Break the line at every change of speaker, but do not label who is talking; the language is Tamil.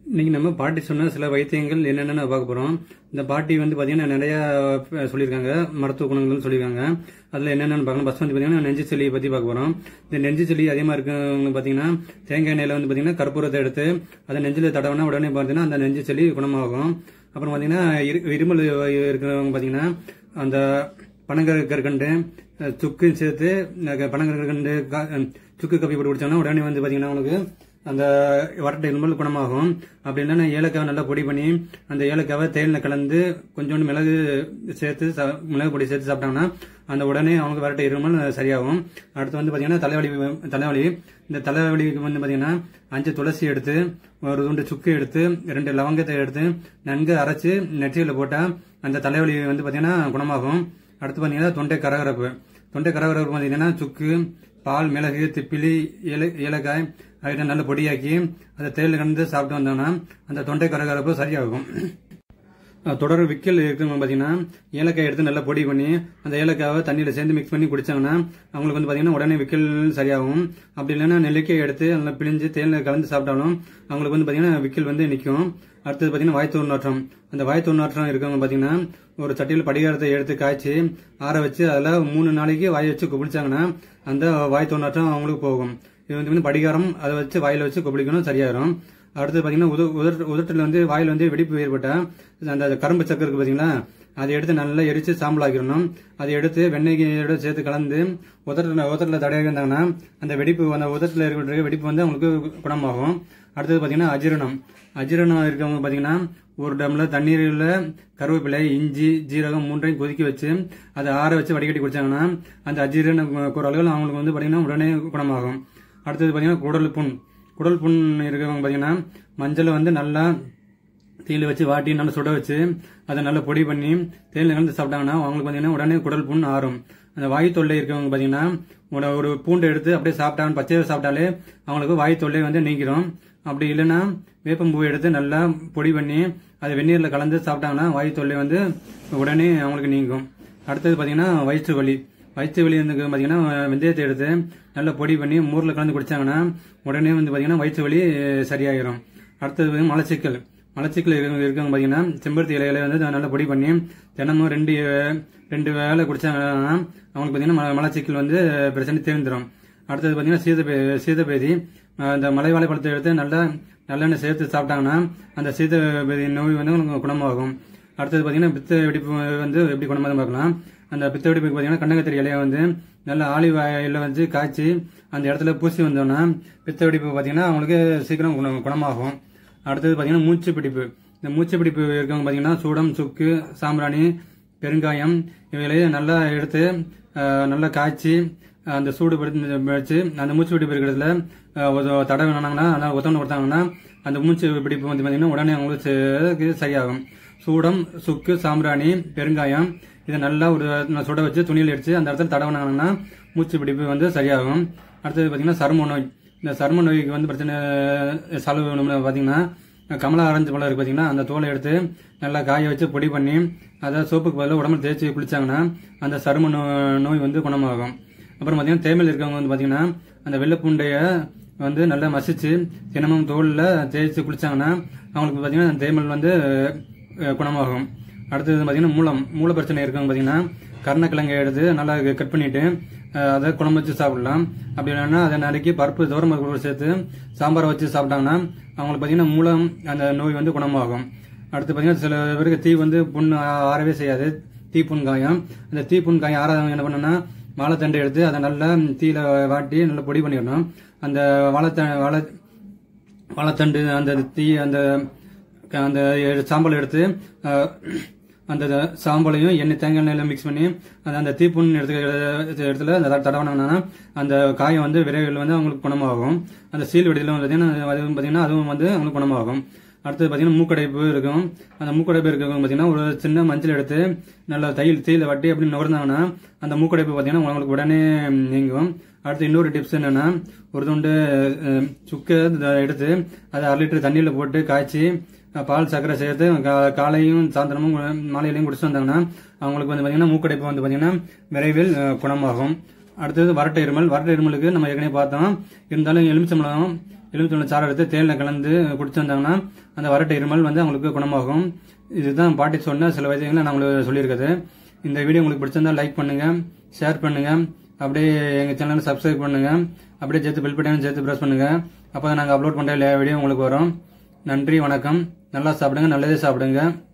இன்னைக்கு நம்ம பாட்டி சொன்ன சில வைத்தியங்கள் என்னென்னு பார்க்க போறோம் இந்த பாட்டி வந்து பாத்தீங்கன்னா நிறைய அஹ், சொல்லியிருக்காங்க மருத்துவ குணங்கள் சொல்லியிருக்காங்க அதுல என்னென்னு பார்க்கணும் ஃபர்ஸ்ட் வந்து பாத்தீங்கன்னா நெஞ்சு சளியை பத்தி பார்க்க போறோம் இந்த நெஞ்சு சளி அதிகமா இருக்கவங்க பாத்தீங்கன்னா தேங்காய் எண்ணெயில வந்து பாத்தீங்கன்னா கற்பூரத்தை எடுத்து அதை நெஞ்சில தடவினா உடனே பாத்தீங்கன்னா அந்த நெஞ்சு சளி குணமாகும் அப்புறம் பாத்தீங்கன்னா இரு- இருமல் இருக்கிறவங்க பாத்தீங்கன்னா அந்த பனங்கற்கண்டு அஹ், சுக்கு சேர்த்து அஹ், பனங்கற்கண்டு கா- அஹ், சுக்கு கப்பி போட்டு குடிச்சாங்கன்னா உடனே வந்து பாத்தீங்கன்னா உங்களுக்கு அந்த வறட்ட இருமல் குணமாகும் அப்படி இல்லைன்னா ஏலக்காவை நல்லா பொடி பண்ணி அந்த ஏலக்காவை தேனில் கலந்து கொஞ்சோண்டு மிளகு சேர்த்து சா- மிளகு பொடி சேர்த்து சாப்பிட்டாங்கன்னா அந்த உடனே அவங்க வறட்ட இருமல் சரியாகும் அடுத்து வந்து பாத்தீங்கன்னா தலைவலி தலைவலி இந்த தலைவலிக்கு வந்து பாத்தீங்கன்னா அஞ்சு துளசி எடுத்து ஒரு துண்டு சுக்கு எடுத்து ரெண்டு லவங்கத்தை எடுத்து நன்கு அரைச்சு நெற்றியில போட்டா அந்த தலைவலி வந்து பாத்தீங்கன்னா குணமாகும் அடுத்து பாத்தீங்கன்னா தொண்டை கரகரப்பு தொண்டை கரகரப்பு பாத்தீங்கன்னா சுக்கு பால் மிளகு திப்பிலி ஏல- ஏலக்காய் அதை நல்ல பொடியாக்கி அதை தேயில கலந்து சாப்பிட்டு வந்தோம்னா அந்த தொண்டை கரகரப்பு சரியாகும் அஹ் தொடர் விக்கல் இருக்கிறவங்க பாத்தீங்கன்னா ஏலக்காய் எடுத்து நல்லா பொடி பண்ணி அந்த ஏலக்காவை தண்ணியில சேர்ந்து மிக்ஸ் பண்ணி குடிச்சாங்கன்னா அவங்களுக்கு வந்து பாத்தீங்கன்னா உடனே விக்கல் சரியாகும் அப்படி இல்லைன்னா நெல்லிக்காய் எடுத்து நல்லா பிழிஞ்சு தேயில கலந்து சாப்பிட்டாலும் அவங்களுக்கு வந்து பாத்தீங்கன்னா விக்கல் வந்து நிற்கும் அடுத்தது பாத்தீங்கன்னா வாய்த்தூர் நாற்றம் அந்த வாய்த்தூர் நாற்றம் இருக்கவங்க பாத்தீங்கன்னா ஒரு சட்டியில் படிகாரத்தை எடுத்து காய்ச்சி ஆற வச்சு அதில் மூணு நாளைக்கு வாய் வச்சு குபிடிச்சாங்கன்னா அந்த வாய்த்தூர் நாற்றம் அவங்களுக்கு போகும் இது வந்து வந்து படிகாரம் அதை வச்சு வாயில வச்சு குபிடிக்கணும் சரியாயிரும் அடுத்து பாத்தீங்கன்னா உத உதட்டு உதட்டில் வந்து வாயில் வந்து வெடிப்பு ஏற்பட்டா அந்த கரும்பு சக்கரை இருக்கு பாத்தீங்களா அதை எடுத்து நல்லா எரிச்சு சாம்பல் ஆக்கிடணும் அதை எடுத்து வெண்ணெயோட சேர்த்து கலந்து உதட்டில் உதட்டில் தடையாக இருந்தாங்கன்னா அந்த வெடிப்பு அந்த உதட்டில் இருக்கிற வெடிப்பு வந்து அவங்களுக்கு குணமாகும் அடுத்தது பாத்தீங்கன்னா அஜீரணம் அஜீரணம் இருக்கவங்க பாத்தீங்கன்னா ஒரு டம்ளர் தண்ணீரில் கருவேப்பிலை இஞ்சி ஜீரகம் மூன்றையும் கொதிக்க வச்சு அதை ஆற வச்சு வடிகட்டி குடிச்சாங்கன்னா அந்த அஜீரண குரல்கள் அவங்களுக்கு வந்து பாத்தீங்கன்னா உடனே குணமாகும் அடுத்தது பாத்தீங்கன்னா குடல் புண் குடல் புண் இருக்கவங்க பாத்தீங்கன்னா மஞ்சளை வந்து நல்லா தீயில வச்சு வாட்டி நல்லா சுட வச்சு அதை நல்லா பொடி பண்ணி தேயிலை கலந்து சாப்பிட்டாங்கன்னா அவங்களுக்கு பாத்தீங்கன்னா உடனே குடல் புண் ஆறும் அந்த வாயு தொல்லை இருக்கவங்க பாத்தீங்கன்னா உட- ஒரு பூண்டு எடுத்து அப்படியே சாப்பிட்டாங்க பச்சையை சாப்பிட்டாலே அவங்களுக்கு வாயு தொல்லை வந்து நீங்கிரும் அப்படி இல்லைன்னா வேப்பம்பூ எடுத்து நல்லா பொடி பண்ணி அதை வெந்நீர்ல கலந்து சாப்பிட்டாங்கன்னா வாயு தொல்லை வந்து உடனே அவங்களுக்கு நீங்கும் அடுத்தது பாத்தீங்கன்னா வயிற்று வலி வயிற்று வலி வந்து பாத்தீங்கன்னா வெந்தயத்தை எடுத்து நல்லா பொடி பண்ணி மோர்ல கலந்து குடிச்சாங்கன்னா உடனே வந்து பாத்தீங்கன்னா வயிற்று வலி சரியாயிரும் அடுத்தது வந்து மலச்சிக்கல் மலச்சிக்கல் இருக்கவங்க இருக்கவங்க பாத்தீங்கன்னா செம்பருத்தி இலையில வந்து அதை நல்லா பொடி பண்ணி தினமும் ரெண்டு ரெண்டு வேளை குடிச்சாங்கன்னா அவங்களுக்கு பாத்தீங்கன்னா மல- மலச்சிக்கல் வந்து பிரச்சனை தீர்ந்துடும் அடுத்தது பாத்தீங்கன்னா சீதபே சீதபேதி அஹ் இந்த மலை வாழைப்பழத்தை எடுத்து நல்லா நல்லெண்ணெய் சேர்த்து சாப்பிட்டாங்கன்னா அந்த சீதபேதி நோய் வந்து உங்களுக்கு குணமாகும் அடுத்தது பாத்தீங்கன்னா பித்த வெடிப்பு வந்து எப்படி குணமாக பார்க்கலாம் அந்த பித்த வெடிப்புக்கு பாத்தீங்கன்னா கண்ணகத்திரி இலையை வந்து நல்ல ஆலிவ் ஆயில வந்து காய்ச்சி அந்த இடத்துல பூசி வந்தோம்னா பித்த வெடிப்பு பாத்தீங்கன்னா அவங்களுக்கு சீக்கிரம் குண- குணமாகும் அடுத்தது பாத்தீங்கன்னா மூச்சு பிடிப்பு இந்த மூச்சு பிடிப்பு இருக்கவங்க பாத்தீங்கன்னா சூடம் சுக்கு சாம்பிராணி பெருங்காயம் இவைகளை நல்லா எடுத்து அஹ், நல்லா காய்ச்சி அந்த சூடு படுத்தி வச்சு அந்த மூச்சு பிடிப்பு இருக்கிறதுல அஹ், ஒரு தடவை வேணாங்கன்னா அதான் ஒத்தவனை கொடுத்தாங்கன்னா அந்த மூச்சு பிடிப்பு வந்து பாத்தீங்கன்னா உடனே அவங்களுக்கு ச- சரியாகும் சூடம் சுக்கு சாம்பிராணி பெருங்காயம் இதை நல்லா ஒரு நான் சுட வச்சு துணியில் அடிச்சு அந்த இடத்துல தடவினாங்கன்னா மூச்சு பிடிப்பு வந்து சரியாகும் அடுத்தது பாத்தீங்கன்னா சரும நோய் இந்த சரும நோய்க்கு வந்து பிரச்சனை சால்வ் பண்ணணும்னு பாத்தீங்கன்னா கமலா ஆரஞ்சு பழம் இருக்கு பாத்தீங்கன்னா அந்த தோலை எடுத்து நல்லா காய வச்சு பொடி பண்ணி அதை சோப்புக்கு பதிலாக உடம்புல தேய்ச்சி குளிச்சாங்கன்னா அந்த சரும நோ- நோய் வந்து குணமாகும் அப்புறம் பாத்தீங்கன்னா தேமல் இருக்கவங்க வந்து பாத்தீங்கன்னா அந்த வெள்ளைப்பூண்டைய வந்து நல்லா மசிச்சு தினமும் தோல்ல தேய்ச்சி குளிச்சாங்கன்னா அவங்களுக்கு பாத்தீங்கன்னா அந்த தேமல் வந்து அஹ், குணமாகும் அடுத்தது பாத்தீங்கன்னா மூலம் மூல பிரச்சனை இருக்கவங்க பாத்தீங்கன்னா கருணக்கிழங்கை எடுத்து நல்லா கட் பண்ணிட்டு அஹ், அதை குழம்பு வச்சு சாப்பிடலாம் அப்படி இல்லைன்னா அதை நாளைக்கு பருப்பு தோரம் பருப்பு சேர்த்து சாம்பாரை வச்சு சாப்பிட்டாங்கன்னா அவங்களுக்கு பாத்தீங்கன்னா மூலம் அந்த நோய் வந்து குணமாகும் அடுத்து பாத்தீங்கன்னா சில பேருக்கு தீ வந்து புண் ஆ- ஆறவே செய்யாது தீ புண் காயம் அந்த தீ புண் காயம் ஆறாதவங்க என்ன பண்ணணும்னா வாழைத்தண்டை எடுத்து அதை நல்லா தீயில வாட்டி நல்லா பொடி பண்ணிடணும் அந்த வாழைத்த வாழை வாழைத்தண்டு அந்த தீ அந்த அந்த சாம்பல் எடுத்து அஹ், அந்த சாம்பலையும் எண்ணெய் தேங்காய் எண்ணெயில மிக்ஸ் பண்ணி அந்த அந்த தீப்புண் எடுத்துக்கிற இடத்துல அந்த தடவினாங்கன்னா அந்த காயம் வந்து விரைவில் வந்து அவங்களுக்கு குணமாகும் அந்த சீல் வெடியில் வந்து பார்த்தீங்கன்னா அது பார்த்தீங்கன்னா அதுவும் வந்து அவங்களுக்கு குணமாகும் அடுத்தது பார்த்தீங்கன்னா மூக்கடைப்பு இருக்கும் அந்த மூக்கடைப்பு இருக்கவங்க பார்த்தீங்கன்னா ஒரு சின்ன மஞ்சள் எடுத்து நல்லா தையல் தீயில வட்டி அப்படி நுகர்ந்தாங்கன்னா அந்த மூக்கடைப்பு பார்த்தீங்கன்னா உங்களுக்கு உடனே நீங்கும் அடுத்து இன்னொரு டிப்ஸ் என்னன்னா ஒரு துண்டு அஹ், சுக்கு இதை எடுத்து அதை அரை லிட்டர் தண்ணியில போட்டு காய்ச்சி அஹ், பால் சர்க்கரை சேர்த்து கா- காலையும் சாயந்தரமும் கு- மாலையிலையும் குடிச்சு வந்தாங்கன்னா அவங்களுக்கு வந்து பாத்தீங்கன்னா மூக்கடைப்பு வந்து பாத்தீங்கன்னா விரைவில் அஹ், குணமாகும் அடுத்தது வறட்ட இருமல் வறட்ட இருமலுக்கு நம்ம ஏற்கனவே பார்த்தோம் இருந்தாலும் எலுமிச்சம்பழம் எலுமிச்சம்பழம் சாறு எடுத்து தேனில் கலந்து குடிச்சு வந்தாங்கன்னா அந்த வறட்ட இருமல் வந்து அவங்களுக்கு குணமாகும் இதுதான் பாட்டி சொன்ன சில வைத்தியங்களை நான் உங்களுக்கு சொல்லியிருக்கிறது இந்த வீடியோ உங்களுக்கு பிடிச்சிருந்தா லைக் பண்ணுங்க ஷேர் பண்ணுங்க அப்படியே எங்க சேனலை சப்ஸ்கிரைப் பண்ணுங்க அப்படியே சேர்த்து பெல் பட்டனும் சேர்த்து பிரஸ் பண்ணுங்க அப்போ நாங்கள் அப்லோட் பண்ணுற வீடியோ உங்களுக்கு வரும் நன்றி வணக்கம் நல்லா சாப்பிடுங்க நல்லதே சாப்பிடுங்க